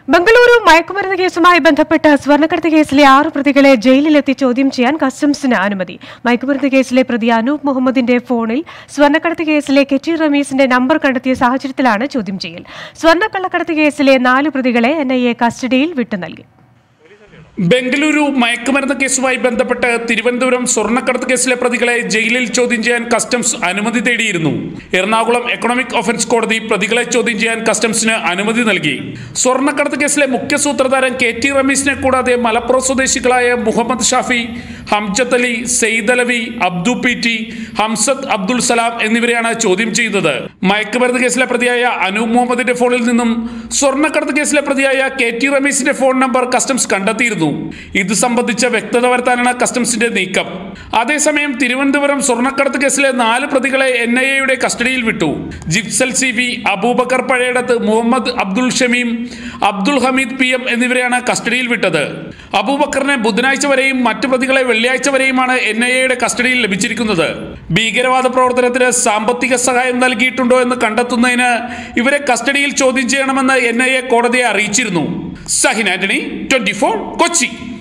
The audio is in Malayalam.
ബംഗളൂരു മയക്കുമരുന്ന് കേസുമായി ബന്ധപ്പെട്ട് സ്വർണ്ണക്കടത്ത് കേസിലെ ആറ് പ്രതികളെ ജയിലിലെത്തി ചോദ്യം ചെയ്യാൻ കസ്റ്റംസിന് അനുമതി മയക്കുമരുന്ന് കേസിലെ പ്രതി അനൂപ് മുഹമ്മദിന്റെ ഫോണിൽ സ്വർണ്ണക്കടത്ത് കേസിലെ കെറ്റി റമീസിന്റെ നമ്പർ കണ്ടെത്തിയ സാഹചര്യത്തിലാണ് ചോദ്യം ചെയ്യൽ സ്വർണ്ണക്കള്ളക്കടത്ത് കേസിലെ നാല് പ്രതികളെ എൻ കസ്റ്റഡിയിൽ വിട്ടു നൽകി ബംഗളൂരു മയക്കുമരുന്ന് കേസുമായി ബന്ധപ്പെട്ട് തിരുവനന്തപുരം സ്വർണ്ണക്കടത്ത് കേസിലെ പ്രതികളെ ജയിലിൽ ചോദ്യം ചെയ്യാൻ കസ്റ്റംസ് അനുമതി തേടിയിരുന്നു എറണാകുളം എക്കണോമിക് ഒഫൻസ് കോടതി പ്രതികളെ ചോദ്യം ചെയ്യാൻ കസ്റ്റംസിന് അനുമതി നൽകി സ്വർണ്ണക്കടത്ത് കേസിലെ മുഖ്യ സൂത്രധാരൻ കെ ടി റമീസിനെ കൂടാതെ മലപ്പുറം സ്വദേശികളായ മുഹമ്മദ് ഷാഫി ഹംജത്ത് അലി സെയ്ദ് അലവി അബ്ദു പി ടി ഹംസത്ത് അബ്ദുൾ സലാം എന്നിവരെയാണ് ചോദ്യം ചെയ്തത് മയക്കുമരുന്ന് കേസിലെ പ്രതിയായ അനൂപ് മുഹമ്മദിന്റെ ഫോണിൽ നിന്നും സ്വർണ്ണക്കടത്ത് കേസിലെ പ്രതിയായ കെ ടി റമീസിന്റെ ഫോൺ നമ്പർ കസ്റ്റംസ് കണ്ടെത്തിയിരുന്നു ഇത് സംബന്ധിച്ച വ്യക്തത വരുത്താനാണ് കസ്റ്റംസിന്റെ നീക്കം അതേസമയം തിരുവനന്തപുരം സ്വർണ്ണക്കടത്ത് കേസിലെ നാല് പ്രതികളെ എൻ ഐ എയുടെ കസ്റ്റഡിയിൽ വിട്ടു ജിപ്സൽ C V Aboobacker Pazhayadath Muhammad Abdul Shameem Abdul Hameed P M എന്നിവരെയാണ് കസ്റ്റഡിയിൽ വിട്ടത് അബൂബക്കറിനെ ബുധനാഴ്ച വരെയും മറ്റു പ്രതികളെ വെള്ളിയാഴ്ച വരെയുമാണ് എൻ ഐ എയുടെ കസ്റ്റഡിയിൽ ലഭിച്ചിരിക്കുന്നത് ഭീകരവാദ പ്രവർത്തനത്തിന് സാമ്പത്തിക സഹായം നൽകിയിട്ടുണ്ടോ എന്ന് കണ്ടെത്തുന്നതിന് ഇവരെ കസ്റ്റഡിയിൽ ചോദ്യം ചെയ്യണമെന്ന് എൻ ഐ എ കോടതിയെ അറിയിച്ചിരുന്നു സഹിൻ ആന്റണി ട്വന്റി ഫോർ കൊച്ചി